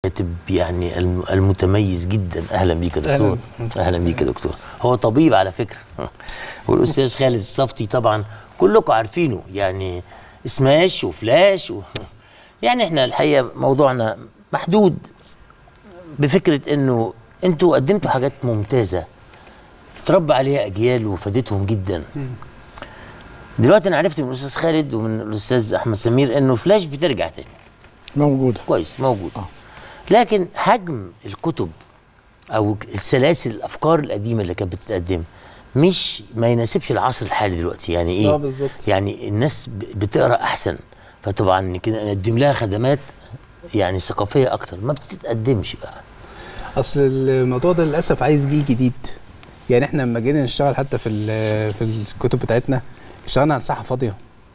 الكاتب يعني الم- المتميز جدا اهلا بيك يا دكتور اهلا بيك يا دكتور هو طبيب على فكره والاستاذ خالد الصفتي طبعا كلكم عارفينه يعني سماش وفلاش و... يعني احنا الحقيقه موضوعنا محدود بفكره انه انتوا قدمتوا حاجات ممتازه تربى عليها اجيال وفادتهم جدا دلوقتي انا عرفت من الاستاذ خالد ومن الاستاذ احمد سمير انه فلاش بترجع تاني موجوده كويس موجود لكن حجم الكتب او السلاسل الافكار القديمه اللي كانت بتتقدم مش ما يناسبش العصر الحالي دلوقتي يعني ايه آه، بالظبط. يعني الناس ب- بتقرا احسن فطبعا كده نقدم لها خدمات يعني ثقافيه اكتر ما بتتقدمش بقى اصل الموضوع ده للاسف عايز جيل جديد يعني احنا لما جينا نشتغل حتى في ال- في الكتب بتاعتنا اشتغلنا على ساحه فاضيه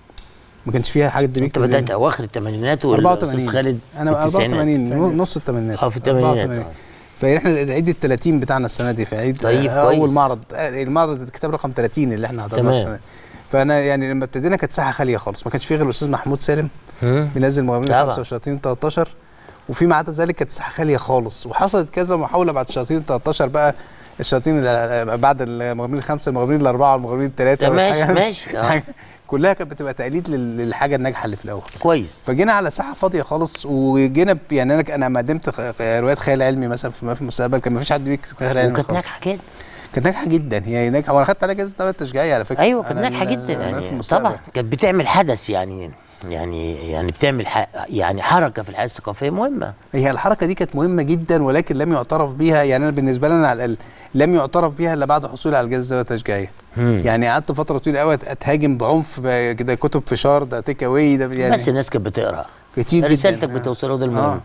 ما كانش فيها حاجه انت بيكتب بدات اواخر الثمانينات والاستاذ 84 خالد انا في التسعينات. 84 نص الثمانينات اه في الثمانينات 84. آه. فاحنا عيد ال 30 بتاعنا السنه دي في عيد طيب، آه، اول كويس. معرض آه، المعرض الكتاب رقم 30 اللي احنا حضرناه تمام. السنه دي. فانا يعني لما ابتدينا كانت ساحه خاليه خالص ما كانش فيه غير الاستاذ محمود سالم مم. بينزل مغامرين طبعا. 5 وشياطين 13 وفيما عدا ذلك كانت ساحه خاليه خالص وحصلت كذا محاوله بعد الشياطين 13 بقى الشياطين ال- بعد المغامرين الخمسه المغامرين الاربعه المغامرين الثلاثه طب ماشي، ماشي، آه. كلها كانت بتبقى تقليد لل- للحاجه الناجحه اللي في الاول كويس فجينا على ساحه فاضيه خالص وجينا ب- يعني انا انا ما قدمت خ- روايات خيال علمي مثلا في ما في المستقبل كان ما فيش حد بيكتب خيال علمي وكانت خالص. ناجحه كده كانت ناجحه جدا هي ناجحه وانا خدت عليها جائزه الدوله التشجيعيه على فكره ايوه كانت أنا ناجحه من- جدا أنا في يعني المستقبل. طبعا كانت بتعمل حدث يعني يعني يعني بتعمل ح... يعني حركه في الحياه الثقافيه مهمه هي الحركه دي كانت مهمه جدا ولكن لم يعترف بيها يعني انا بالنسبه لنا على الاقل لم يعترف بيها الا بعد حصولي على الجائزه الدولة التشجيعيه مم. يعني قعدت فتره طويله قوي اتهاجم بعنف ب- كده كتب فشار ده تيك اواي ده يعني بس الناس كانت بتقرا كتير جدا رسالتك آه. بتوصل وده آه. المهم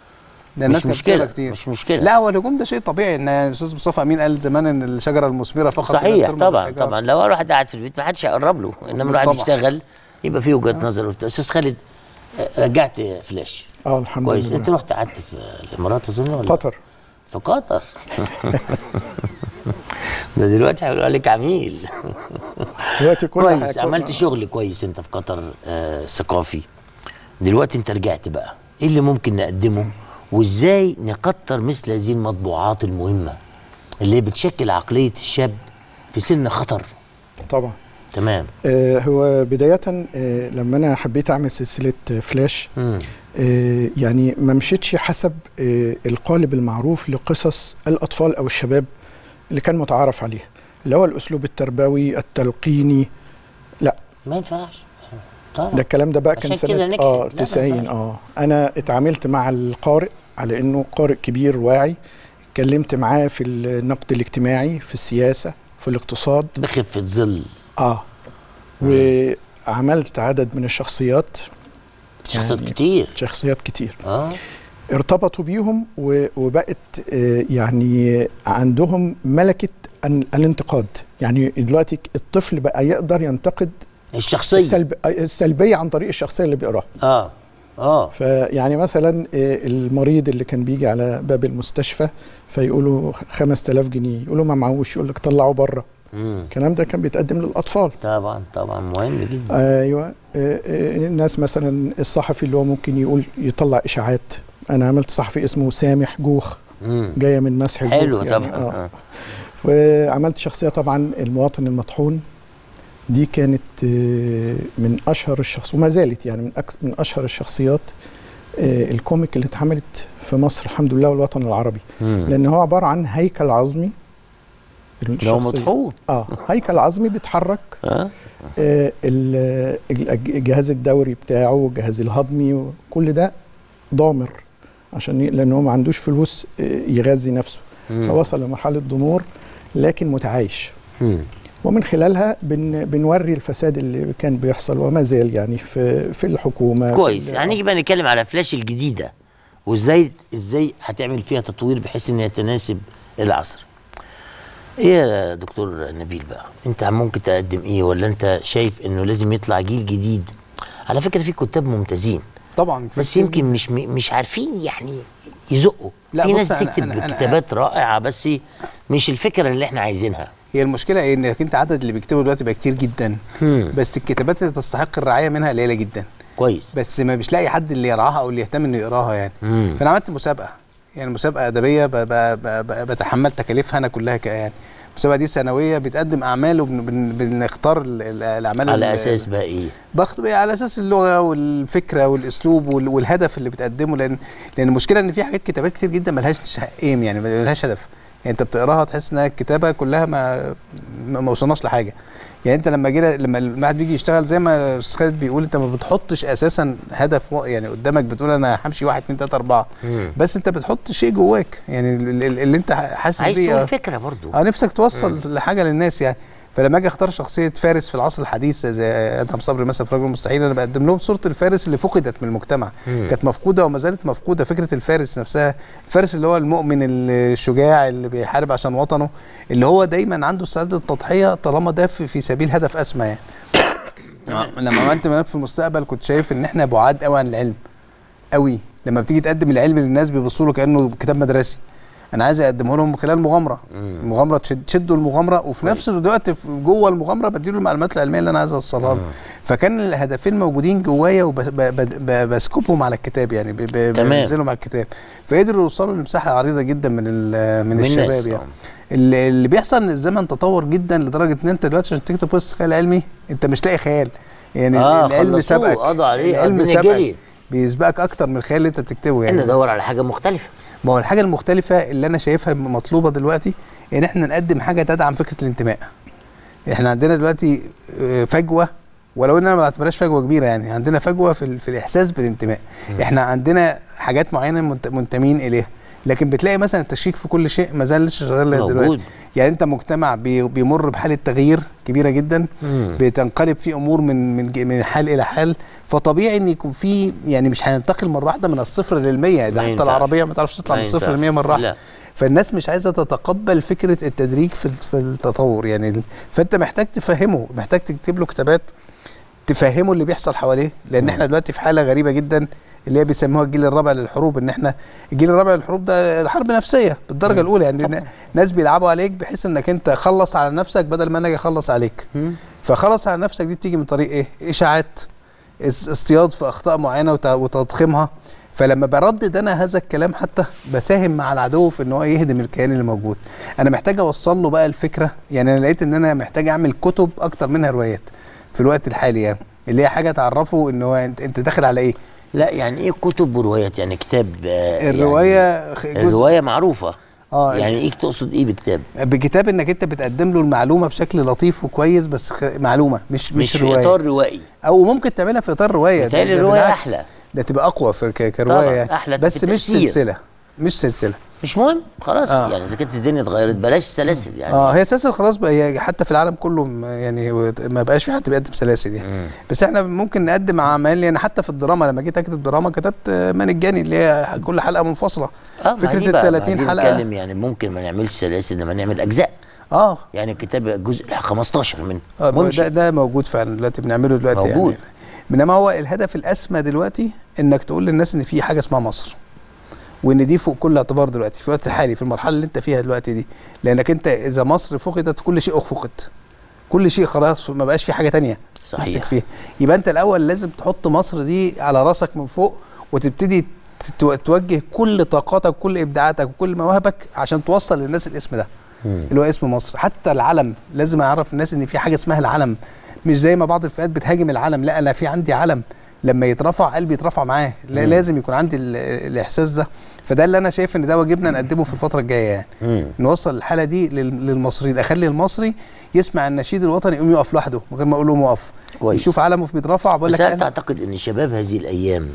ده مش الناس كانت مشكلة، بتقرا كتير مش مشكلة. لا هو الهجوم ده شيء طبيعي ان الاستاذ مصطفى امين قال زمان ان الشجره المثمره فقط لا صحيح ترمى طبعا بالحجارة. طبعا لو الواحد قاعد في البيت ما حدش هيقرب له انما الواحد طبعا. يشتغل يبقى فيه وجهه نظر وبتاع. استاذ خالد آه، رجعت فلاش اه الحمد كويس لله انت رحت قعدت في الامارات اظن ولا قطر في قطر ده دلوقتي هيقولوا عليك عميل دلوقتي كل كويس حاجة- عملت شغل كويس انت في قطر آه ثقافي دلوقتي انت رجعت بقى ايه اللي ممكن نقدمه وازاي نكتر مثل هذه المطبوعات المهمه اللي بتشكل عقليه الشاب في سن خطر طبعا تمام آه هو بداية آه لما أنا حبيت أعمل سلسلة آه، فلاش مم. آه يعني ما مشيتش حسب آه القالب المعروف لقصص الأطفال أو الشباب اللي كان متعارف عليها اللي هو الأسلوب التربوي التلقيني لا ما ينفعش طبعا ده الكلام ده بقى كان عشان كده سنة نجحت. اه لا، ما 90 ينفعش. اه أنا اتعاملت مع القارئ على إنه قارئ كبير واعي اتكلمت معاه في النقد الاجتماعي في السياسة في الاقتصاد بخفه ظل اه وعملت عدد من الشخصيات شخصيات يعني كتير شخصيات كتير اه ارتبطوا بيهم و- وبقت آه، يعني عندهم ملكة ال- الانتقاد يعني دلوقتي الطفل بقى يقدر ينتقد الشخصيه السلب السلبية عن طريق الشخصية اللي بيقراها اه اه فيعني مثلا آه، المريض اللي كان بيجي على باب المستشفى فيقولوا 5000 جنيه يقولوا ما معهوش يقول لك طلعوا بره مم. الكلام ده كان بيتقدم للأطفال طبعا طبعا مهم جدا ايوه آه، آه، الناس مثلا الصحفي اللي هو ممكن يقول يطلع اشاعات انا عملت صحفي اسمه سامح جوخ مم. جايه من مسح الجوخ حلو يعني طبعا آه. آه. وعملت شخصيه طبعا المواطن المطحون دي كانت آه، من اشهر الشخص وما زالت يعني من أكثر من اشهر الشخصيات آه، الكوميك اللي اتعملت في مصر الحمد لله والوطن العربي مم. لان هو عباره عن هيكل عظمي لو الشخصية. مطحون اه هيكل عظمي بيتحرك اه آه، ال- الج- الجهاز الدوري بتاعه والجهاز الهضمي وكل ده ضامر عشان ي- لان هو ما عندوش فلوس آه، يغذي نفسه مم. فوصل لمرحله ضمور لكن متعايش مم. ومن خلالها بن بنوري الفساد اللي كان بيحصل وما زال يعني في في الحكومه في كويس ال- هنيجي بقى نتكلم على فلاش الجديده وازاي ازاي هتعمل فيها تطوير بحيث ان يتناسب العصر ايه يا دكتور نبيل بقى انت ممكن تقدم ايه ولا انت شايف انه لازم يطلع جيل جديد على فكره في كتاب ممتازين طبعا في بس كتير يمكن مش مش عارفين يعني يزقوا لا، في بص ناس أنا- بتكتب أنا- أنا- كتابات رائعه بس مش الفكره اللي احنا عايزينها هي المشكله ايه انك انت عدد اللي بيكتبوا دلوقتي بقى كتير جدا هم. بس الكتابات اللي تستحق الرعايه منها قليله جدا كويس بس ما مش لاقي حد اللي يرعاها او اللي يهتم انه يقراها يعني مم. فانا عملت مسابقه يعني مسابقه ادبيه ب ب ب ب بتحمل تكاليفها انا كلها ك يعني المسابقه دي سنويه بتقدم اعمال وبنختار الاعمال على اساس بقى ايه بخت بقى على اساس اللغه والفكره والاسلوب وال- والهدف اللي بتقدمه لان لان المشكله ان في حاجات كتابات كتير جدا ملهاش ايم يعني ملهاش هدف يعني انت بتقراها تحس انها الكتابه كلها ما ما ما وصلناش لحاجه يعني انت لما جينا لما الواحد بيجي يشتغل زي ما استاذ خالد بيقول انت ما بتحطش اساسا هدف و- يعني قدامك بتقول انا همشي واحد اتنين تلاته اربعه مم. بس انت بتحط شيء جواك يعني ال- ال- اللي انت حاسس عايز بيه تقول اه. فكره برضو اه نفسك توصل لحاجه للناس يعني فلما اجي اختار شخصيه فارس في العصر الحديث زي ادهم صبري مثلا في رجل مستحيل انا بقدم لهم صوره الفارس اللي فقدت من المجتمع مم. كانت مفقوده وما زالت مفقوده فكره الفارس نفسها الفارس اللي هو المؤمن الشجاع اللي بيحارب عشان وطنه اللي هو دايما عنده استعداد للتضحيه طالما ده في في سبيل هدف اسمى يعني لما عملت ملف في المستقبل كنت شايف ان احنا بعاد قوي عن العلم قوي لما بتيجي تقدم العلم للناس بيبصوا له كانه كتاب مدرسي انا عايز اقدمه لهم من خلال مغامره مم. المغامره تشد تشدوا المغامره وفي نفس الوقت في- جوه المغامره بديله المعلومات العلميه اللي انا عايز اوصلها له فكان الهدفين موجودين جوايا وبسكبهم على الكتاب يعني ب- ب- تمام. بنزلهم على الكتاب فقدروا يوصلوا لمساحه عريضه جدا من ال- من من الشباب الناس، يعني آه. اللي اللي بيحصل ان الزمن تطور جدا لدرجه ان انت دلوقتي عشان تكتب قصه خيال علمي انت مش لاقي خيال يعني اه العلم خلصوه سبقك قضوا عليه العلم الدنيا سبقك جريت بيسبقك اكتر من الخيال اللي انت بتكتبه يعني ندور على حاجه مختلفه ما هو الحاجه المختلفه اللي انا شايفها مطلوبه دلوقتي ان احنا نقدم حاجه تدعم فكره الانتماء احنا عندنا دلوقتي آه، فجوه ولو ان انا ما بعتبرهاش فجوه كبيره يعني عندنا فجوه في, ال- في الاحساس بالانتماء احنا عندنا حاجات معينه منت- منتمين اليها لكن بتلاقي مثلا التشكيك في كل شيء ما زال لسه شغال لغاية موجود. دلوقتي يعني انت مجتمع بي- بيمر بحاله تغيير كبيره جدا مم. بتنقلب فيه امور من من ج- من حال الى حال فطبيعي ان يكون في يعني مش هننتقل مره واحده من الصفر للمية ده ما حتى ينفعش. العربيه ما تعرفش تطلع ما من الصفر ينفعش. للمية مره واحده لا فالناس مش عايزه تتقبل فكره التدريج في في التطور يعني ال- فانت محتاج تفهمه محتاج تكتب له كتابات تفهمه اللي بيحصل حواليه لان احنا دلوقتي في حاله غريبه جدا اللي هي بيسموها الجيل الرابع للحروب ان احنا الجيل الرابع للحروب ده حرب نفسيه بالدرجه الاولى يعني ن- ناس بيلعبوا عليك بحيث انك انت خلص على نفسك بدل ما انا اجي اخلص عليك مم. فخلص على نفسك دي بتيجي من طريق ايه اشاعات اس- اصطياد في اخطاء معينه وت- وتضخيمها فلما بردد انا هذا الكلام حتى بساهم مع العدو في ان هو يهدم الكيان اللي موجود انا محتاج اوصل له بقى الفكره يعني انا لقيت ان انا محتاج اعمل كتب اكتر منها روايات في الوقت الحالي يعني اللي هي حاجه تعرفه ان هو انت, انت داخل على ايه لا يعني ايه كتب وروايات يعني كتاب آه، الروايه خ- يعني جزء الروايه معروفه اه يعني ايه تقصد ايه بكتاب بكتاب انك انت بتقدم له المعلومه بشكل لطيف وكويس بس خ... معلومه مش مش, مش في روايه اطار روائي او ممكن تعملها في اطار روايه ده- بالتالي ده الروايه بالعكس. احلى ده تبقى اقوى في ك- كروايه طبعاً، يعني. أحلى بس في مش التأثير. سلسله مش سلسله مش مهم خلاص آه. يعني اذا كانت الدنيا اتغيرت بلاش سلاسل يعني اه هي سلاسل خلاص بقى هي حتى في العالم كله م- يعني هو- ما بقاش في حد بيقدم سلاسل يعني مم. بس احنا ممكن نقدم اعمال يعني حتى في الدراما لما جيت اكتب دراما كتبت آه، مان الجاني اللي هي كل حلقه منفصله اه ما فكرة دي بقى- ال ما 30 دي حلقة. بنتكلم يعني ممكن ما نعملش سلاسل انما نعمل اجزاء اه يعني الكتاب جزء 15 منه آه، ممشي. ده, ده موجود فعلا دلوقتي بنعمله دلوقتي موجود. يعني انما هو الهدف الاسمى دلوقتي انك تقول للناس ان في حاجه اسمها مصر وان دي فوق كل اعتبار دلوقتي في الوقت الحالي في المرحله اللي انت فيها دلوقتي دي لانك انت اذا مصر فقدت كل شيء فقد كل شيء خلاص ما بقاش في حاجه تانية صحيح. تمسك فيها يبقى انت الاول لازم تحط مصر دي على راسك من فوق وتبتدي تتو- توجه كل طاقاتك وكل ابداعاتك وكل مواهبك عشان توصل للناس الاسم ده مم. اللي هو اسم مصر حتى العلم لازم اعرف الناس ان في حاجه اسمها العلم مش زي ما بعض الفئات بتهاجم العلم لا انا في عندي علم لما يترفع قلبي يترفع معاه لا مم. لازم يكون عندي ال- الاحساس ده فده اللي انا شايف ان ده واجبنا نقدمه في الفتره الجايه يعني مم. نوصل الحاله دي لل- للمصريين اخلي المصري يسمع النشيد الوطني يقوم يقف لوحده من غير ما اقول له وقف كويس. يشوف علمه بيترفع بقول بس لك هل أنا- تعتقد ان شباب هذه الايام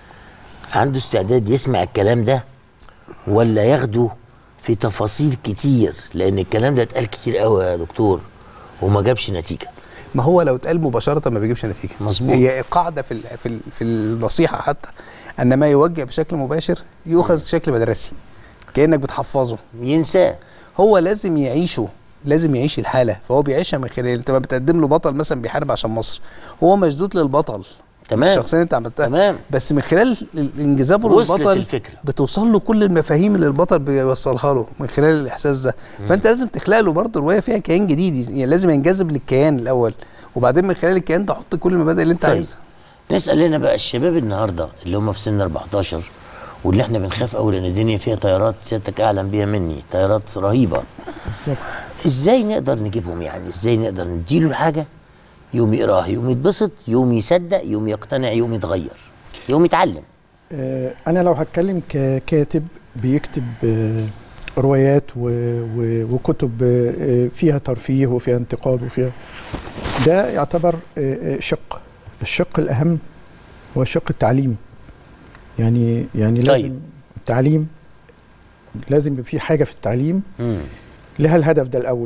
عنده استعداد يسمع الكلام ده ولا ياخده في تفاصيل كتير لان الكلام ده اتقال كتير قوي يا دكتور وما جابش نتيجه ما هو لو اتقال مباشره ما بيجيبش نتيجه مظبوط. هي قاعده في ال- في ال- في النصيحه حتى ان ما يوجه بشكل مباشر يؤخذ بشكل مدرسي كانك بتحفظه ينساه هو لازم يعيشه لازم يعيش الحاله فهو بيعيشها من خلال انت ما بتقدم له بطل مثلا بيحارب عشان مصر هو مشدود للبطل تمام. الشخصيه اللي انت عملتها تمام. بس من خلال ال- انجذابه وصلت للبطل الفكرة. بتوصل له كل المفاهيم اللي البطل بيوصلها له من خلال الاحساس ده فانت لازم تخلق له برضه روايه فيها كيان جديد يعني لازم ينجذب للكيان الاول وبعدين من خلال الكيان ده حط كل المبادئ اللي انت طيب. عايزها نسال لنا بقى الشباب النهارده اللي هم في سن 14 واللي احنا بنخاف قوي لان الدنيا فيها طيارات سيادتك اعلم بيها مني طيارات رهيبه بالظبط ازاي نقدر نجيبهم يعني ازاي نقدر نديله الحاجه يوم يقراها يوم يتبسط يوم يصدق يوم يقتنع يوم يتغير يوم يتعلم آه، انا لو هتكلم ككاتب بيكتب آه، روايات و- و- وكتب آه، فيها ترفيه وفيها انتقاد وفيها ده يعتبر آه، آه، شق الشق الاهم هو الشق التعليمي يعني يعني طيب. لازم التعليم لازم يبقى في حاجه في التعليم مم. لها الهدف ده الاول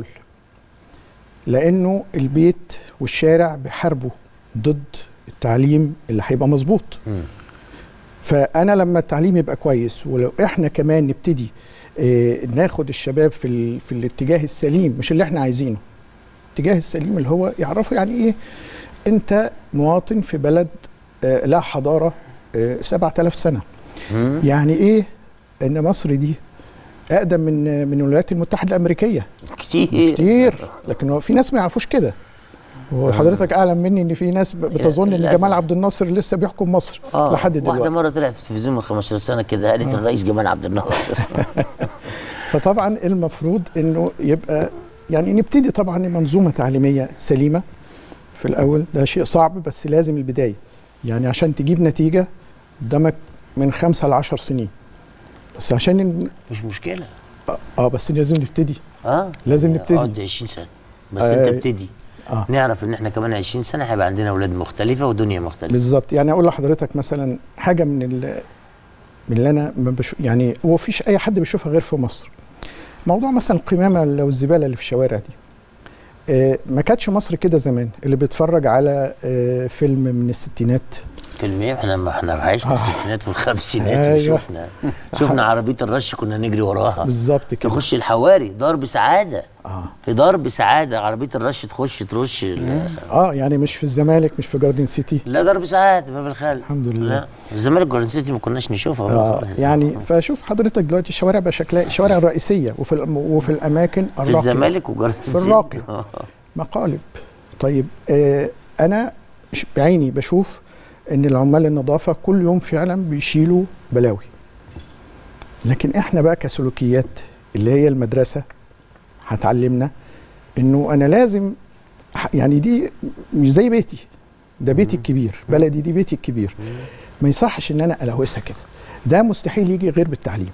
لانه البيت والشارع بيحاربوا ضد التعليم اللي هيبقى مظبوط مم. فانا لما التعليم يبقى كويس ولو احنا كمان نبتدي آه، ناخد الشباب في ال... في الاتجاه السليم مش اللي احنا عايزينه الاتجاه السليم اللي هو يعرفوا يعني ايه انت مواطن في بلد آه، لها حضاره آه، 7000 سنه مم. يعني ايه ان مصر دي اقدم من من الولايات المتحده الامريكيه كتير كتير لكن هو في ناس ما يعرفوش كده وحضرتك اعلم مني ان في ناس ب- بتظن ان للأسف. جمال عبد الناصر لسه بيحكم مصر اه لحد واحده دلوقتي مره طلعت في التلفزيون من 15 سنه كده قالت الرئيس جمال عبد الناصر فطبعا المفروض انه يبقى يعني نبتدي طبعا منظومه تعليميه سليمه في الاول ده شيء صعب بس لازم البدايه يعني عشان تجيب نتيجه قدامك من خمسة لعشر سنين بس عشان ن- مش مشكله اه بس لازم نبتدي اه لازم يعني نبتدي. اقعد 20 سنه بس آه. انت ابتدي اه نعرف ان احنا كمان 20 سنه هيبقى عندنا اولاد مختلفه ودنيا مختلفه بالظبط يعني اقول لحضرتك مثلا حاجه من ال- من اللي انا ما بشوف يعني هو فيش اي حد بيشوفها غير في مصر موضوع مثلا القمامه او الزباله اللي في الشوارع دي آه، ما كانتش مصر كده زمان اللي بيتفرج على آه، فيلم من الستينات فيلم ايه احنا ما احنا عشنا آه. الستينات والخمسينات أيوة. وشفنا شفنا عربيه الرش كنا نجري وراها بالظبط كده تخش الحواري ضرب سعاده اه في ضرب سعاده عربيه الرش تخش ترش ال- اه يعني مش في الزمالك مش في جاردن سيتي لا ضرب سعاده باب الخال الحمد لله. لا الزمالك جولدن سيتي ما كناش نشوفها آه خالص. يعني فشوف حضرتك دلوقتي الشوارع بقى شكلها الشوارع الرئيسيه وفي الأم- وفي الاماكن في الراقيه الزمالك وجولدن سيتي الراقي. آه. مقالب طيب آه انا ش- بعيني بشوف ان العمال النظافه كل يوم فعلا بيشيلوا بلاوي لكن احنا بقى كسلوكيات اللي هي المدرسه هتعلمنا انه انا لازم ح- يعني دي مش زي بيتي ده بيتي الكبير بلدي دي بيتي الكبير ما يصحش ان انا الهوسها كده ده مستحيل يجي غير بالتعليم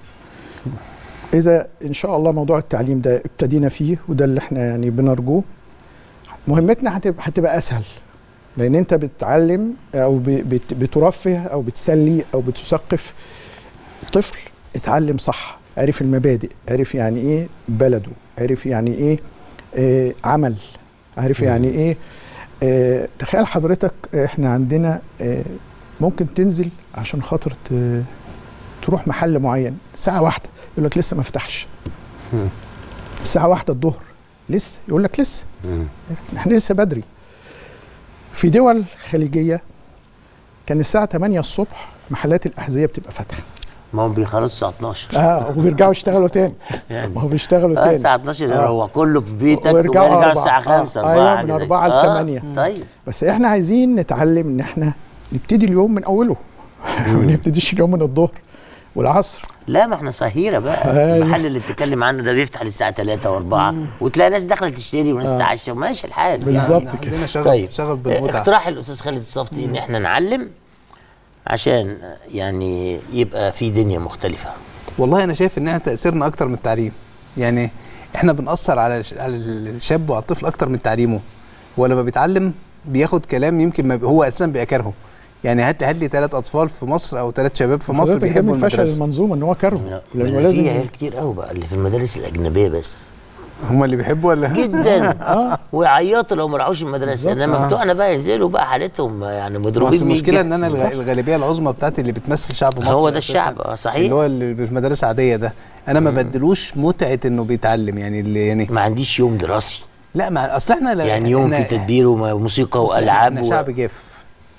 اذا ان شاء الله موضوع التعليم ده ابتدينا فيه وده اللي احنا يعني بنرجوه مهمتنا هتبقى هتبقى اسهل لان انت بتعلم او ب- بت- بترفه او بتسلي او بتثقف طفل اتعلم صح عرف المبادئ عرف يعني ايه بلده عرف يعني ايه آه عمل عرف يعني ايه آه تخيل حضرتك احنا عندنا آه ممكن تنزل عشان خاطر ت- تروح محل معين ساعة واحدة يقول لك لسه ما فتحش مم. الساعة واحدة الظهر لسه يقول لك لسه مم. احنا لسه بدري في دول خليجية كان الساعة 8 الصبح محلات الأحذية بتبقى فاتحة ما هم بيخلصوا الساعه 12 اه وبيرجعوا يشتغلوا تاني يعني ما هو بيشتغلوا اه تاني الساعه 12 آه. هو كله في بيتك ويرجعوا ويرجع أربعة. الساعه آه. 5 أيوة، 4 من حاجة زي أربعة كده. لتمانية. طيب بس احنا عايزين نتعلم ان احنا نبتدي اليوم من اوله ما نبتديش اليوم من الظهر والعصر لا ما احنا صهيره بقى أيوة. المحل اللي بتتكلم عنه ده بيفتح للساعه 3 و4 وتلاقي ناس داخله تشتري وناس تتعشى وماشي الحال بالظبط يعني كده. عندنا شغف طيب شغف بالمتعه اقتراح الاستاذ خالد الصفتي ان احنا نعلم عشان يعني يبقى في دنيا مختلفه والله انا شايف ان احنا تاثيرنا اكتر من التعليم يعني احنا بنأثر على الش- على الشاب وعلى الطفل اكتر من تعليمه هو لما بيتعلم بياخد كلام يمكن ما ب- هو اساسا بيكرهه يعني هات هات لي ثلاث اطفال في مصر او ثلاث شباب في مصر حضرتك ده بيحبوا من فشل المدرسه المنظومه ان هو كرهه لا لانه لازم في لازم عيال كتير قوي بقى اللي في المدارس الاجنبيه بس هم اللي بيحبوا ولا جدا ويعيطوا لو ما راحوش المدرسه بالظبط. انما آه. بتوعنا بقى ينزلوا بقى حالتهم يعني بس مضروبين المشكله ان انا مية الغ- الغالبيه العظمى بتاعتي اللي بتمثل شعب مصر هو ده أساساً، الشعب اه صحيح اللي هو اللي في مدارس عاديه ده انا ما بدلوش متعه انه بيتعلم يعني اللي يعني ما عنديش يوم دراسي لا ما اصل احنا لا- يعني يوم إحنا- في تدبير وموسيقى بص، إحنا- والعاب احنا و... شعب جاف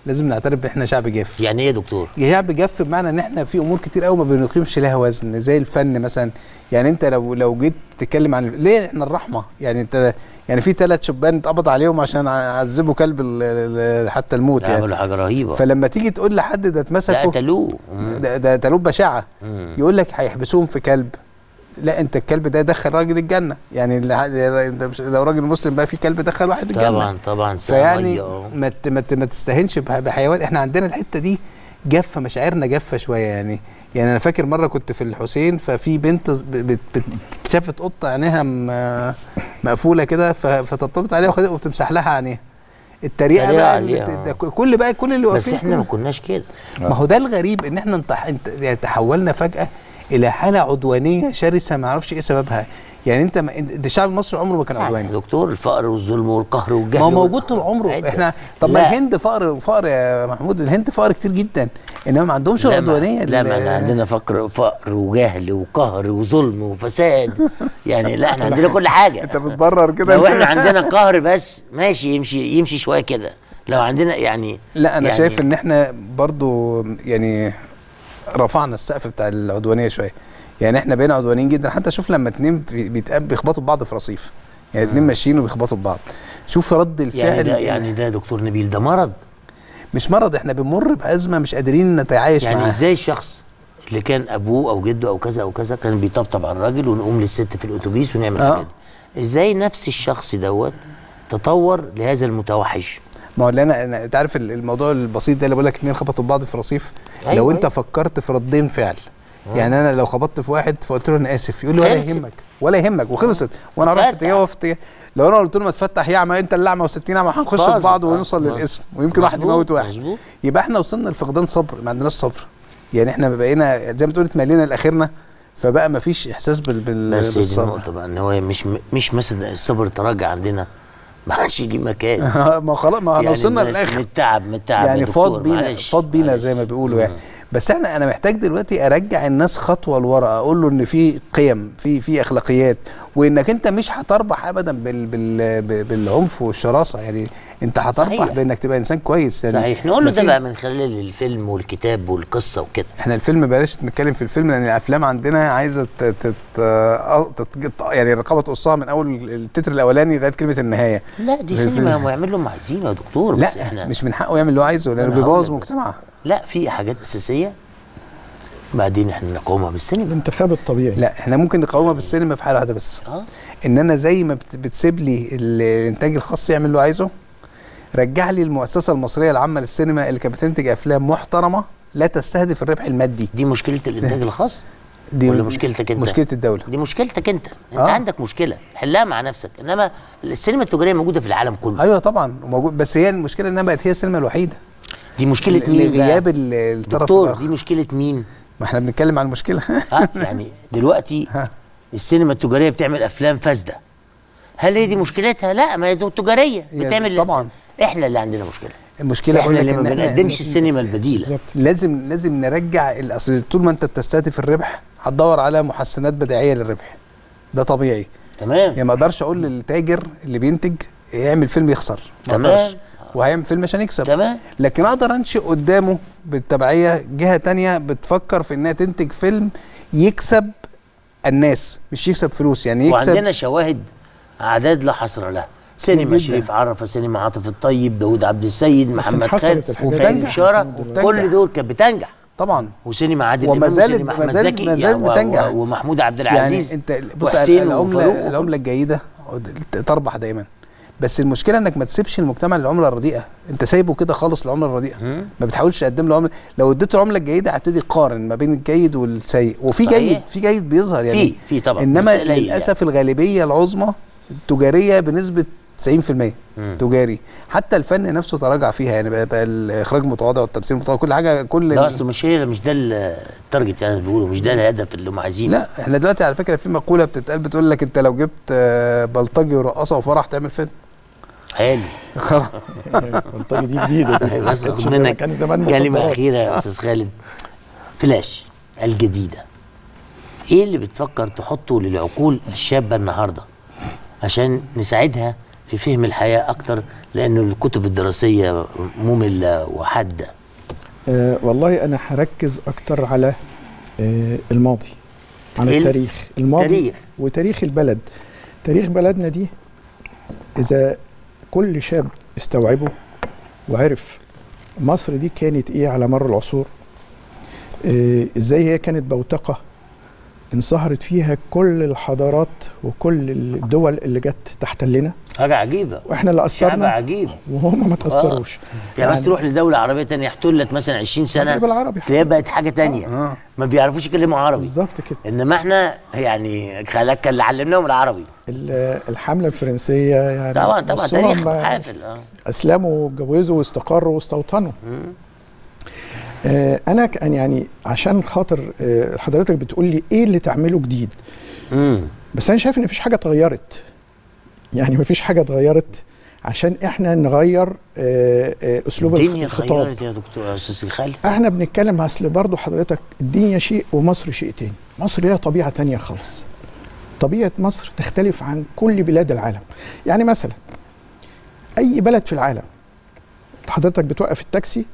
لازم نعترف ان احنا شعب جاف يعني ايه يا دكتور شعب جاف بمعنى ان احنا في امور كتير قوي ما بنقيمش لها وزن زي الفن مثلا يعني انت لو لو جيت تتكلم عن ليه احنا الرحمه يعني انت يعني في ثلاث شبان اتقبض عليهم عشان عذبوا كلب ال- ال- حتى الموت يعني عملوا حاجه رهيبه فلما تيجي تقول لحد ده لا اتمسكوا قتلوه مم. ده ده قتلوه بشعه مم. يقول لك هيحبسوهم في كلب لا انت الكلب ده دخل راجل الجنه يعني اللي- انت مش- لو راجل مسلم بقى في كلب دخل واحد الجنه طبعا طبعا ساعة فيعني مية، اه. ما ت- ما ت- ما تستهينش بح- بحيوان احنا عندنا الحته دي جافه مشاعرنا جافه شويه يعني يعني انا فاكر مره كنت في الحسين ففي بنت ب- بت- بت- شافت قطه عينيها م- مقفوله كده ف- فطبطبت عليها وخدت وتمسح لها عينيها التريقه تريقة بقى اللي عليها، ت- ده اه. كل بقى كل اللي بس واقفين احنا ما كله. كناش كده ما هو ده الغريب ان احنا انتح... انت... يعني تحولنا فجاه الى حاله عدوانيه شرسه ما اعرفش ايه سببها يعني انت ما... انت- ده الشعب المصري عمره ما كان عدواني يا دكتور الفقر والظلم والقهر والجهل ما هو وال- موجود طول عمره عدة. احنا طب ما لا. الهند فقر فقر يا محمود الهند فقر كتير جدا انما ما عندهمش لا ما- العدوانيه لا ما اللي- احنا عندنا فقر فقر وجهل وقهر وظلم وفساد يعني لا احنا عندنا كل حاجه انت بتبرر كده لو احنا عندنا قهر بس ماشي يمشي يمشي شويه كده لو عندنا يعني لا انا يعني شايف ان احنا برضو يعني رفعنا السقف بتاع العدوانيه شويه يعني احنا بقينا عدوانيين جدا حتى شوف لما اتنين بي- بيتقابلوا بيخبطوا في بعض في رصيف يعني اتنين ماشيين وبيخبطوا في بعض شوف رد الفعل يعني ده يعني ده يا دكتور نبيل ده مرض مش مرض احنا بنمر بازمه مش قادرين نتعايش يعني معاها ازاي الشخص اللي كان ابوه او جده او كذا او كذا كان بيطبطب على الراجل ونقوم للست في الاتوبيس ونعمل آه. حاجات ازاي نفس الشخص دوت تطور لهذا المتوحش ما هو اللي انا انا انت عارف ال- الموضوع البسيط ده اللي بقول لك اتنين خبطوا في بعض في رصيف أيوة، لو انت أيوة. فكرت في ردين فعل يعني انا لو خبطت في واحد فقلت له انا اسف يقول لي ولا خلصت. يهمك ولا يهمك وخلصت وانا اروح في فتح. اتجاه وهو في اتجاه لو انا قلت له ما تفتح يا اعمى انت اللي اعمى و60 اعمى هنخش في باظت. بعض آه، ونوصل باظت. للاسم ويمكن واحد مظبوط، يموت واحد مظبوط. يبقى احنا وصلنا لفقدان صبر ما عندناش صبر يعني احنا بقينا زي ما تقول اتملينا لاخرنا فبقى ما فيش احساس بال بال بس دي بالصبر النقطه بقى ان هو مش مش مثلا الصبر تراجع عندنا ما عادش ليه مكان ما خلاص ما احنا وصلنا الناس للاخر من التعب من التعب يعني يا فاض دكتور، بينا معلش، فاض بينا معلش. زي ما بيقولوا يعني مم. بس احنا انا محتاج دلوقتي ارجع الناس خطوه لورا اقول له ان في قيم في في اخلاقيات وانك انت مش هتربح ابدا بال بال ب- بالعنف والشراسه يعني انت هتربح صحيح. بانك تبقى انسان كويس يعني صحيح نقول له ما ده في- بقى من خلال الفيلم والكتاب والقصه وكده احنا الفيلم بلاش نتكلم في الفيلم لان الافلام عندنا عايزه ت- تت آه، تت- يعني الرقابه تقصها من اول التتر الاولاني لغايه كلمه النهايه لا دي في سينما الفيلم. ويعمل له ما عايزينه يا دكتور بس لا احنا مش من حقه يعمل اللي هو عايزه لانه أنا هقول بيبوظ لك بس. مجتمع لا في حاجات اساسيه بعدين احنا نقومها بالسينما الانتخاب الطبيعي لا احنا ممكن نقاومها بالسينما في حاله واحده بس اه ان انا زي ما بت- بتسيب لي الانتاج الخاص يعمل اللي هو عايزه رجع لي المؤسسه المصريه العامه للسينما اللي كانت بتنتج افلام محترمه لا تستهدف الربح المادي دي مشكله الانتاج الخاص دي ولا مشكلتك انت؟ مشكله الدوله دي مشكلتك انت انت آه. عندك مشكله حلها مع نفسك انما السينما التجاريه موجوده في العالم كله ايوه طبعا موجود بس هي المشكله انها بقت هي السينما الوحيده دي مشكله مين بقى؟ لغياب ال- الطرف دكتور الاخر دي مشكله مين ما احنا بنتكلم عن المشكله اه يعني دلوقتي ها. السينما التجاريه بتعمل افلام فاسده هل هي دي مشكلتها لا ما هي تجاريه يعني بتعمل طبعا. احنا اللي عندنا مشكله المشكله احنا بقول اللي لك ما ان احنا بنقدمش السينما البديله بالظبط لازم لازم نرجع ال- اصل طول ما انت بتستهدف الربح هتدور على محسنات بديعيه للربح ده طبيعي تمام يعني ما اقدرش اقول للتاجر اللي بينتج يعمل فيلم يخسر ما تمام. اقدرش وهيعمل فيلم عشان يكسب تمام لكن اقدر انشئ قدامه بالتبعيه جهه تانية بتفكر في انها تنتج فيلم يكسب الناس مش يكسب فلوس يعني يكسب وعندنا شواهد اعداد لا حصر لها سينما جداً. شريف عرفه سينما عاطف الطيب داوود عبد السيد محمد حصلت خالد الحاجات خالد دي. بشاره وبتنجح. كل دول كانت بتنجح طبعا وسينما عادل وما امام زالت- وسينما ما احمد زالت- زكي ما زالت و- و- بتنجح. ومحمود عبد العزيز يعني انت بص وحسين العمله وفاروق. العمله الجيده تربح دايما بس المشكله انك ما تسيبش المجتمع للعمله الرديئه انت سايبه كده خالص للعمله الرديئه مم. ما بتحاولش تقدم له عمله لو اديته العمله الجيده هبتدي اقارن ما بين الجيد والسيء وفي صحيح. جيد في جيد بيظهر يعني في في طبعا انما بس قليل للاسف الغالبيه العظمى التجاريه بنسبه 90% مم. تجاري حتى الفن نفسه تراجع فيها يعني بقى, بقى الاخراج متواضع والتمثيل متواضع كل حاجه كل لا اصله مش هي مش ده التارجت يعني بيقولوا مش ده الهدف اللي هم عايزينه لا احنا دلوقتي على فكره في مقوله بتتقال بتقول لك انت لو جبت آه، بلطجي ورقاصه وفرح تعمل فيلم حلو خلاص البلطجي دي جديده دي بس ما كانتش خد زي- منك كان زمان كلمه مخدرات. اخيره يا استاذ خالد فلاش الجديده ايه اللي بتفكر تحطه للعقول الشابه النهارده عشان نساعدها في في فهم الحياه اكتر لانه الكتب الدراسيه ممله وحاده آه والله انا هركز اكتر على آه الماضي على ال- التاريخ الماضي تاريخ. وتاريخ البلد تاريخ بلدنا دي اذا كل شاب استوعبه وعرف مصر دي كانت ايه على مر العصور آه ازاي هي كانت بوتقه انصهرت فيها كل الحضارات وكل الدول اللي جت تحتلنا حاجه عجيبه واحنا اللي شعب اثرنا عجيب وهم ما تاثروش يعني بس تروح لدوله عربيه تانية احتلت مثلا 20 سنه المغرب العربي. تلاقيها بقت حاجه تانية آه. ما بيعرفوش يتكلموا عربي بالظبط كده انما احنا يعني خلاك اللي علمناهم العربي ال- الحمله الفرنسيه يعني طبعا طبعا نصهم تاريخ بقى حافل اه اسلموا واتجوزوا واستقروا واستوطنوا آه انا كان يعني عشان خاطر آه حضرتك بتقول لي ايه اللي تعمله جديد امم بس انا شايف ان مفيش حاجه اتغيرت يعني مفيش حاجه اتغيرت عشان احنا نغير آه آه اسلوب الدنيا الخطاب اتغيرت يا دكتور يا استاذ خالد احنا بنتكلم اصل برضه حضرتك الدنيا شيء ومصر شيء تاني مصر ليها طبيعه تانية خالص طبيعه مصر تختلف عن كل بلاد العالم يعني مثلا اي بلد في العالم حضرتك بتوقف التاكسي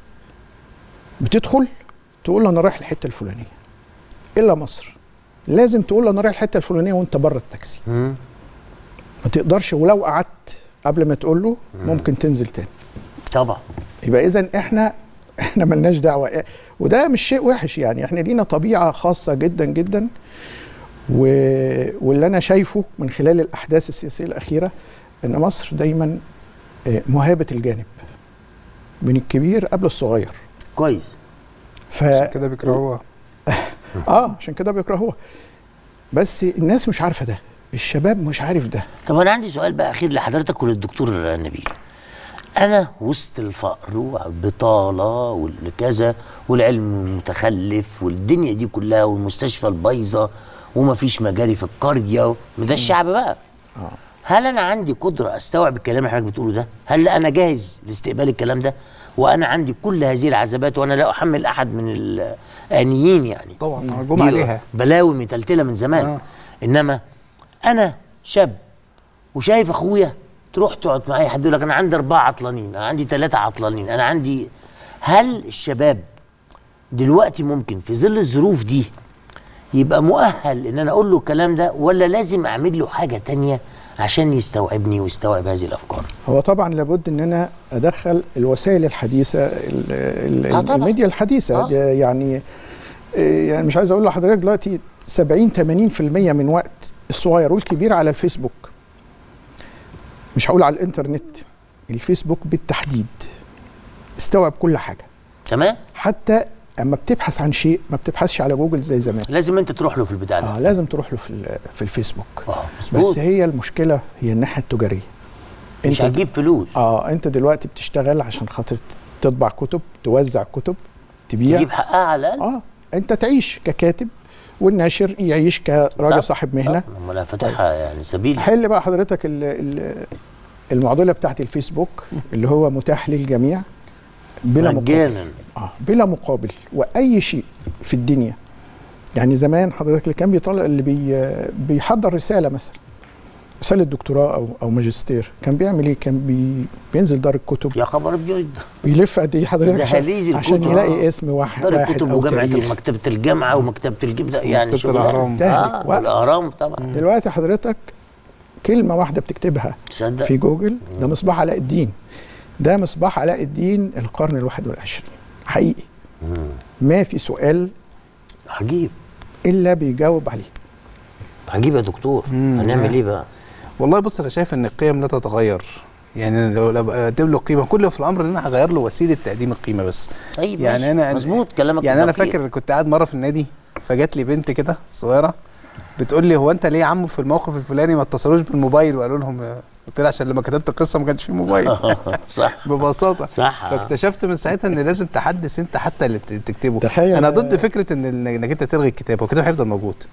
بتدخل تقول له انا رايح الحته الفلانيه الا مصر لازم تقول له انا رايح الحته الفلانيه وانت بره التاكسي مم. ما تقدرش ولو قعدت قبل ما تقول له ممكن تنزل تاني طبعا يبقى اذا احنا احنا ملناش دعوه وده مش شيء وحش يعني احنا لينا طبيعه خاصه جدا جدا و... واللي انا شايفه من خلال الاحداث السياسيه الاخيره ان مصر دايما آه، مهابه الجانب من الكبير قبل الصغير كويس ف عشان كده بيكرهوها اه عشان كده بيكرهوها بس الناس مش عارفه ده الشباب مش عارف ده طب انا عندي سؤال بقى اخير لحضرتك وللدكتور نبيل انا وسط الفقر والبطاله والكذا والعلم المتخلف والدنيا دي كلها والمستشفى البايظه ومفيش مجاري في القريه وده الشعب بقى هل انا عندي قدره استوعب الكلام اللي حضرتك بتقوله ده هل انا جاهز لاستقبال الكلام ده وانا عندي كل هذه العذابات وانا لا احمل احد من الانيين يعني طبعا دي هجوم عليها بلاوي متلتله من زمان آه. آه. انما انا شاب وشايف اخويا تروح تقعد مع اي حد يقول لك انا عندي اربعه عطلانين انا عندي ثلاثه عطلانين انا عندي هل الشباب دلوقتي ممكن في ظل الظروف دي يبقى مؤهل ان انا اقول له الكلام ده ولا لازم اعمل له حاجه تانية عشان يستوعبني ويستوعب هذه الافكار هو طبعا لابد ان انا ادخل الوسائل الحديثه ال ال آه طبعا. الميديا الحديثه آه. دي يعني آه، يعني مش عايز اقول لحضرتك دلوقتي 70 80% من وقت الصغير والكبير على الفيسبوك مش هقول على الانترنت الفيسبوك بالتحديد استوعب كل حاجه تمام حتى اما بتبحث عن شيء ما بتبحثش على جوجل زي زمان لازم انت تروح له في البتاع ده اه لازم تروح له في ال- في الفيسبوك اه مظبوط بس هي المشكله هي الناحيه التجاريه مش هتجيب فلوس اه انت دلوقتي بتشتغل عشان خاطر تطبع كتب توزع كتب تبيع تجيب حقها على الاقل اه انت تعيش ككاتب والناشر يعيش طب- كراجل صاحب مهنه طب، امال فاتحها يعني سبيل حل بقى حضرتك ال- ال- المعضله بتاعت الفيسبوك اللي هو متاح للجميع بلا مقابل مجانا اه بلا مقابل واي شيء في الدنيا يعني زمان حضرتك اللي كان بيطلع اللي بي بيحضر رساله مثلا رساله دكتوراه او او ماجستير كان بيعمل ايه كان بي بينزل دار الكتب يا خبر ابيض بيلف قد ايه حضرتك عشان, دهاليز عشان الكتب. يلاقي اسم واحد دار واحد الكتب أو وجامعه تاريخ. مكتبه الجامعه ومكتبه الجيب ده يعني مكتبة شغل الأهرام. اه انتهت. والاهرام طبعا دلوقتي حضرتك كلمه واحده بتكتبها تصدق في جوجل ده مصباح علاء الدين ده مصباح علاء الدين القرن الواحد والعشرين حقيقي ما في سؤال عجيب الا بيجاوب عليه عجيب يا دكتور هنعمل ايه بقى والله بص انا شايف ان القيم لا تتغير يعني لو لو اقدم له قيمه كل في الامر ان انا هغير له وسيله تقديم القيمه بس طيب يعني ماشي. انا مظبوط كلامك يعني انا دقيق. فاكر كنت قاعد مره في النادي فجات لي بنت كده صغيره بتقول لي هو انت ليه يا عم في الموقف الفلاني ما اتصلوش بالموبايل وقالوا لهم قلت لها عشان لما كتبت القصه ما كانش في موبايل صح ببساطه صح فاكتشفت من ساعتها ان لازم تحدث انت حتى اللي بت- بتكتبه تخيل- انا ضد فكره ان ال- انك انت تلغي الكتاب هو الكتاب هيفضل موجود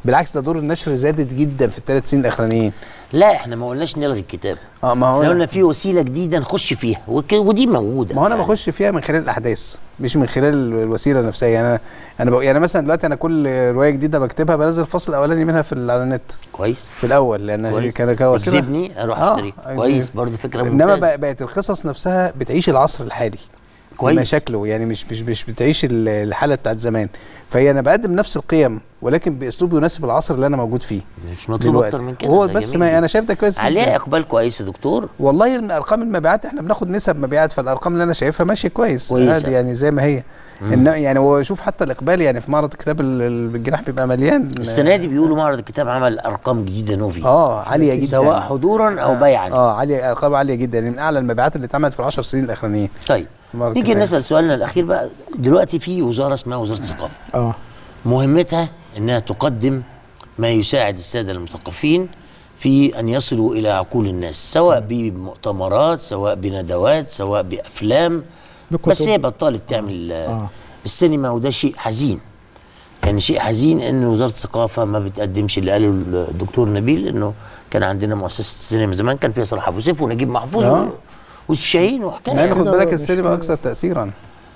بالعكس ده دور النشر زادت جدا في الثلاث سنين الاخرانيين لا احنا ما قلناش نلغي الكتاب اه ما هو احنا أنا قلنا في وسيله جديده نخش فيها وك- ودي موجوده ما هو انا يعني. بخش فيها من خلال الاحداث مش من خلال ال- الوسيله نفسها يعني انا انا بق... يعني مثلا دلوقتي انا كل روايه جديده بكتبها بنزل الفصل الاولاني منها في ال- على النت كويس في الاول لان كويس كان كوسيله تجذبني اروح آه، اشتري يعني- كويس برضه فكره انما ممتازه بق- بقت القصص نفسها بتعيش العصر الحالي كويس. مشاكله يعني مش مش مش بتعيش ال- الحاله بتاعت زمان فهي انا بقدم نفس القيم ولكن باسلوب يناسب العصر اللي انا موجود فيه مش مطلوب دلوقتي اكتر من كده هو ده بس جميل ما جدا. انا شايف ده كويس عليها جدا اقبال كويس يا دكتور والله الم- ارقام المبيعات احنا بناخد نسب مبيعات فالارقام اللي انا شايفها ماشيه كويس كويسة. عادي يعني زي ما هي إن يعني هو شوف حتى الاقبال يعني في معرض الكتاب ال- ال- الجناح بيبقى مليان السنه دي بيقولوا معرض الكتاب عمل ارقام جديده نوفي اه عاليه جدا سواء حضورا او بيعا اه عاليه ارقام عاليه جدا يعني من اعلى المبيعات اللي اتعملت في العشر سنين الاخرانيين طيب مرة نيجي تانية. نسال سؤالنا الاخير بقى دلوقتي في وزاره اسمها وزاره الثقافه اه مهمتها انها تقدم ما يساعد الساده المثقفين في ان يصلوا الى عقول الناس سواء بمؤتمرات سواء بندوات سواء بافلام بكتب. بس هي بطلت تعمل آه. آه. السينما وده شيء حزين يعني شيء حزين ان وزاره الثقافه ما بتقدمش اللي قاله الدكتور نبيل انه كان عندنا مؤسسه السينما زمان كان فيها صلاح ابو سيف ونجيب محفوظ آه. والشاهين مع وحكايه ان خد كده بالك مش السينما كده. اكثر تاثيرا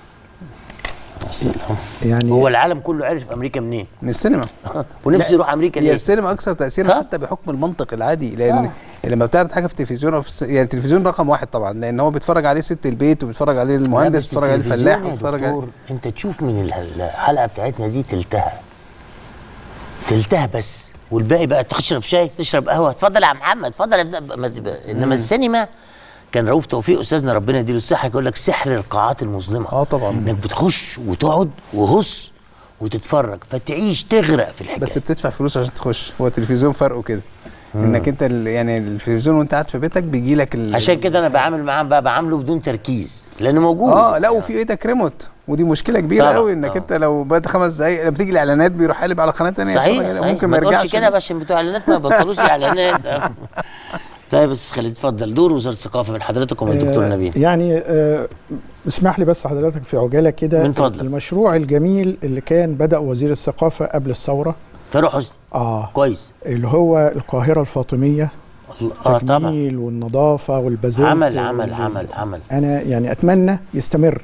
يعني هو العالم كله عرف امريكا منين من السينما ونفسه لا، يروح امريكا هي ليه السينما اكثر تاثيرا صح. حتى بحكم المنطق العادي لان لما بتعرض حاجه في التلفزيون او في الس... يعني التلفزيون رقم واحد طبعا لان هو بيتفرج عليه ست البيت وبيتفرج عليه لا، المهندس بس بيتفرج عليه التلفزيون الفلاح يا وبيتفرج عليه دكتور، انت تشوف من ال- الحلقه بتاعتنا دي تلتها تلتها بس والباقي بقى تشرب شاي تشرب قهوه اتفضل يا عم محمد اتفضل يا ابن- ما تبقى- انما السينما كان رؤوف توفيق استاذنا ربنا يديله الصحه يقول لك سحر القاعات المظلمه اه طبعا انك بتخش وتقعد وهص وتتفرج فتعيش تغرق في الحكايه بس بتدفع فلوس عشان تخش هو التلفزيون فرقه كده انك انت ال- يعني التلفزيون وانت قاعد في بيتك بيجي لك ال... عشان كده انا بعامل معاه بقى بعامله بدون تركيز لانه موجود اه لا وفي ايدك ريموت ودي مشكله كبيره طبعا، قوي انك طبعا. انت لو بعد خمس دقايق لما تيجي الاعلانات بيروح قالب على قناه ثانيه صحيح, صحيح. ممكن ما تقولش يرجعش كده بس عشان بتوع الاعلانات ما يبطلوش اعلانات آه. طيب بس خلينا اتفضل دور وزاره الثقافه من حضرتك ومن الدكتور آه، نبيل يعني آه، اسمح لي بس حضرتك في عجاله كده من فضلك. المشروع الجميل اللي كان بدا وزير الثقافه قبل الثوره تروح حسني اه كويس اللي هو القاهره الفاطميه اه طبعا التجميل والنظافه والبازلت عمل عمل وال- عمل عمل انا يعني اتمنى يستمر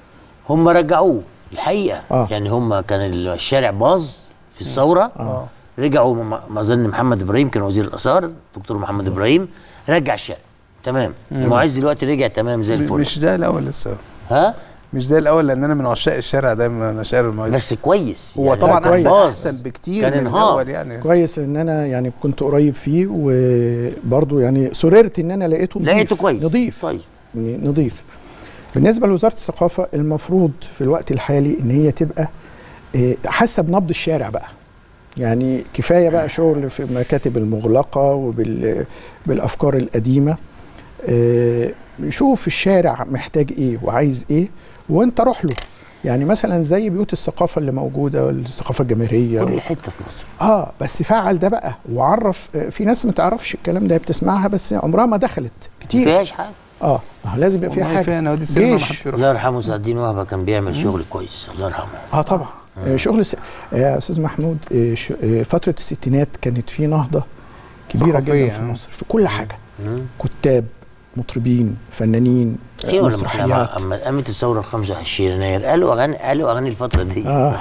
هم رجعوه الحقيقه آه. يعني هم كان الشارع باظ في الثوره اه رجعوا ما ما اظن محمد ابراهيم كان وزير الاثار دكتور محمد ابراهيم رجع الشارع تمام المعز دلوقتي رجع تمام زي الفل مش ده الاول لسه ها مش ده الاول لان انا من عشاق الشارع دايما انا شارع المعز بس كويس هو يعني طبعا كويس. احسن باظ. احسن بكتير كان من انهار. الاول يعني كويس ان انا يعني كنت قريب فيه وبرضه يعني سررت ان انا لقيته نضيف لقيته كويس نضيف طيب يعني نضيف بالنسبه لوزاره الثقافه المفروض في الوقت الحالي ان هي تبقى آه، حاسه بنبض الشارع بقى يعني كفايه بقى شغل في المكاتب المغلقه وبالافكار القديمه آه، شوف الشارع محتاج ايه وعايز ايه وانت روح له يعني مثلا زي بيوت الثقافه اللي موجوده الثقافه الجماهيريه كل حته في مصر اه بس فعل ده بقى وعرف آه، في ناس ما تعرفش الكلام ده بتسمعها بس عمرها ما دخلت ما كتير فيهاش حاجه اه ما هو لازم يبقى فيها والله حاجه فيها نوادي السينما ما جيش. حدش بيروح الله يرحمه سعد الدين وهبه كان بيعمل شغل كويس الله يرحمه اه طبعا آه شغل س... آه يا استاذ محمود آه ش... آه فتره الستينات كانت في نهضه كبيره ثقافية، جدا في آه. مصر في كل حاجه مم. كتاب مطربين فنانين آه، ايوه لما احنا مع- مسرحيات اما قامت الثوره ال 25 يناير قالوا اغاني قالوا اغاني الفتره دي اه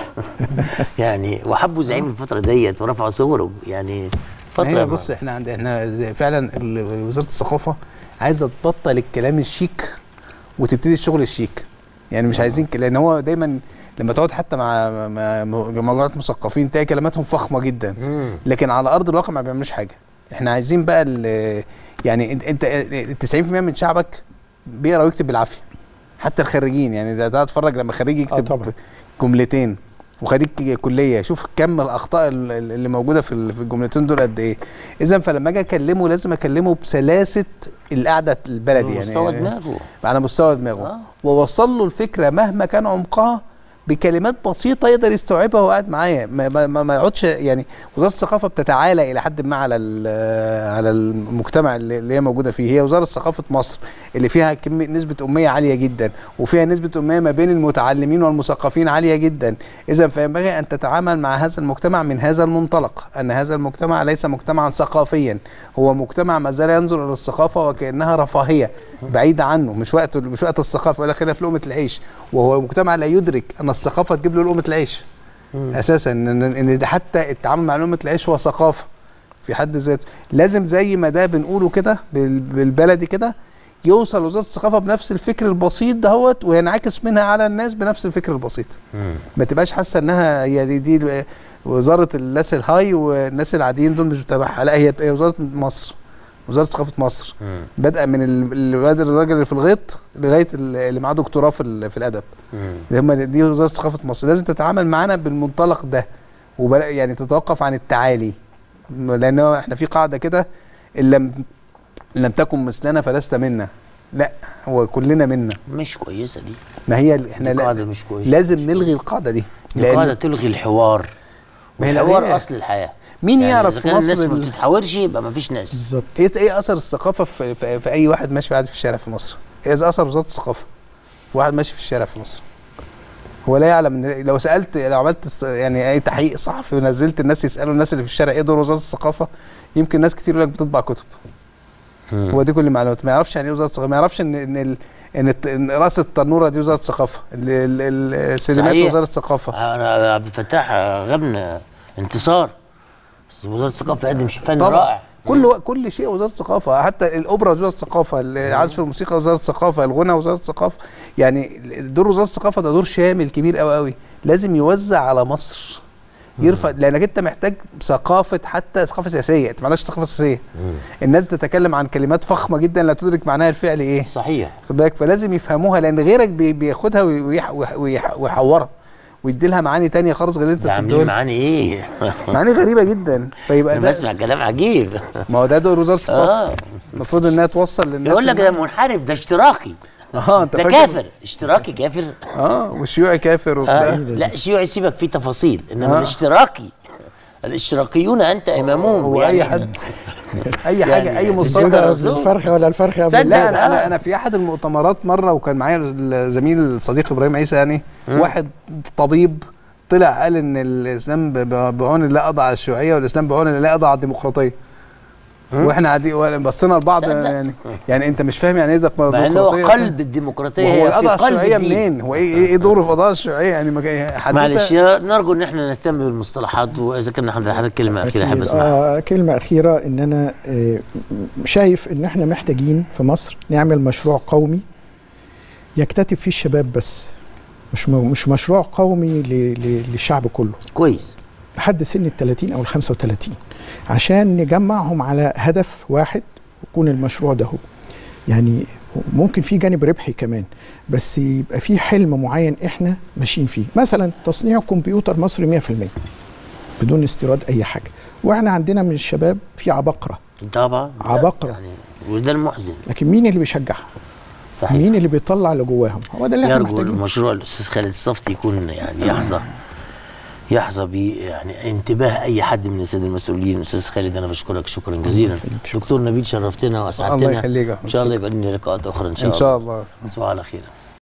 يعني وحبوا زعيم الفتره ديت ورفعوا صوره يعني فتره هي ما- بص احنا عند احنا زي- فعلا ال- وزاره الثقافه عايزه تبطل الكلام الشيك وتبتدي الشغل الشيك يعني مش عايزين ك- لان هو دايما لما تقعد حتى مع مع مجموعه مثقفين تلاقي كلماتهم فخمه جدا مم. لكن على ارض الواقع ما بيعملوش حاجه احنا عايزين بقى ال- يعني انت انت 90% من شعبك بيقرا ويكتب بالعافيه حتى الخريجين يعني ده ده اتفرج لما خريج يكتب طبعا. جملتين وخريج كليه شوف كم الاخطاء ال- ال- اللي موجوده في ال- في الجملتين دول قد ايه اذا فلما اجي اكلمه لازم اكلمه بسلاسه القعده البلدي يعني مستوى دماغه على مستوى دماغه آه. ووصل له الفكره مهما كان عمقها بكلمات بسيطه يقدر يستوعبها وهو قاعد معايا ما, ما, ما, ما يقعدش يعني وزاره الثقافه بتتعالى الى حد ما على ال- على المجتمع اللي اللي هي موجوده فيه هي وزاره ثقافه مصر اللي فيها كميه نسبه اميه عاليه جدا وفيها نسبه اميه ما بين المتعلمين والمثقفين عاليه جدا اذا فينبغي ان تتعامل مع هذا المجتمع من هذا المنطلق ان هذا المجتمع ليس مجتمعا ثقافيا هو مجتمع ما زال ينظر الى الثقافه وكانها رفاهيه بعيده عنه مش وقت مش وقت الثقافه ولا خلاف لقمه العيش وهو مجتمع لا يدرك ان الثقافه تجيب له لقمه العيش اساسا ان ان ده حتى التعامل مع لقمه العيش هو ثقافه في حد ذاته لازم زي ما ده بنقوله كده بال- بالبلدي كده يوصل وزاره الثقافه بنفس الفكر البسيط دهوت وينعكس منها على الناس بنفس الفكر البسيط ما تبقاش حاسه انها هي دي, دي ال- وزاره الناس الهاي والناس العاديين دول مش بتابعها لا هي هي وزاره مصر وزاره ثقافه مصر مم. بادئه من ال- الواد الراجل اللي في الغيط لغايه ال- اللي معاه دكتوراه في ال- في الادب مم. دي هم دي وزاره ثقافه مصر لازم تتعامل معانا بالمنطلق ده وبلا يعني تتوقف عن التعالي لان هو احنا في قاعده كده ان لم إن لم تكن مثلنا فلست منا لا هو كلنا منا مش كويسه دي ما هي ال- احنا دي لا قاعده مش كويسه لازم مش نلغي كويسة. القاعده دي دي قاعده لان تلغي الحوار ما هي الحوار القضية- اصل الحياه مين يعني يعرف إذا في كان الناس مصر ما ال- بتتحاورش يبقى ما فيش ناس بالظبط ايه ايه اثر الثقافه في, في, في اي واحد ماشي قاعد في الشارع في مصر؟ ايه اثر وزاره الثقافه في واحد ماشي في الشارع في مصر؟ هو لا يعلم ان لو سالت لو عملت الس- يعني اي تحقيق صحفي ونزلت الناس يسالوا الناس اللي في الشارع ايه دور وزاره الثقافه يمكن ناس كتير يقول لك بتطبع كتب مم. هو دي كل المعلومات ما يعرفش يعني ايه وزاره الثقافه ما يعرفش ان ان ال- ان, الت- إن راس التنوره دي وزاره الثقافه ال- ال- السينمات صحيح. وزاره الثقافه انا عبد الفتاح غبنا انتصار بس وزاره الثقافه قدم فن طبعا رائع كل كل شيء وزاره الثقافه حتى الاوبرا وزاره الثقافه عزف الموسيقى وزاره الثقافه الغنى وزاره الثقافه يعني دور وزاره الثقافه ده دور شامل كبير قوي قوي لازم يوزع على مصر يرفع لانك انت محتاج ثقافه حتى ثقافه سياسيه انت ما عندكش ثقافه سياسيه الناس تتكلم عن كلمات فخمه جدا لا تدرك معناها الفعلي ايه صحيح خد بالك فلازم يفهموها لان غيرك بي- بياخدها ويح- ويح- ويح- ويحورها ويدي لها معاني تانية خالص غير اللي انت ده بتديها عاملين لها. معاني ايه معاني غريبه جدا فيبقى انا ده بسمع كلام عجيب ما هو ده دور وزاره الثقافه اه المفروض انها توصل للناس يقول لك إنها- ده منحرف ده اشتراكي اه انت ده فاكر كافر اشتراكي كافر اه والشيوعي كافر آه. وبتاع لا الشيوعي سيبك في تفاصيل انما آه. الاشتراكي الاشتراكيون انت امامهم هو يعني اي حد اي حاجه يعني اي الزبده مصطلح مصطلح الفرخه ولا الفرخه قبل صدق. البيضة؟ لا انا انا آه. انا في احد المؤتمرات مره وكان معايا الزميل الصديق ابراهيم عيسى يعني واحد طبيب طلع قال ان الاسلام ب- ب- بعون الله قضى على الشيوعيه والاسلام بعون الله قضى على الديمقراطيه واحنا قاعدين بصينا لبعض صدق. يعني يعني انت مش فاهم يعني ايه مع انه هو ديمقراطيه قلب الديمقراطيه وهو هي في قضى على قلب الشيوعيه الدين منين هو ايه ايه إيه دوره في قضاء الشيوعيه يعني ما كان- حددها- معلش يا- نرجو ان احنا نهتم بالمصطلحات واذا كان حضرتك حضرتك كلمه اخيره احب أكيد. اسمعها آه كلمة أخيرة إن أنا آه م- شايف إن إحنا محتاجين في مصر نعمل مشروع قومي يكتتب فيه الشباب بس مش م- مش مشروع قومي ل- ل- للشعب كله كويس لحد سن ال 30 أو ال 35 عشان نجمعهم على هدف واحد يكون المشروع ده هو يعني ممكن في جانب ربحي كمان بس يبقى في حلم معين احنا ماشيين فيه مثلا تصنيع كمبيوتر مصري 100% بدون استيراد اي حاجه واحنا عندنا من الشباب في عبقره طبعا عبقرة. يعني وده المحزن لكن مين اللي بيشجعهم صحيح مين اللي بيطلع اللي جواهم هو ده اللي احنا يرجو محتاجينه المشروع الاستاذ خالد الصفتي يكون يعني يحظى يحظى ب يعني انتباه اي حد من الساده المسؤولين استاذ خالد انا بشكرك شكرا جزيلا يخليك، شكرا. دكتور نبيل شرفتنا واسعدتنا الله يخليك يا أحمد. ان شاء الله يبقى لنا لقاءات اخرى ان شاء ان الله شاء الله تصبحوا على خير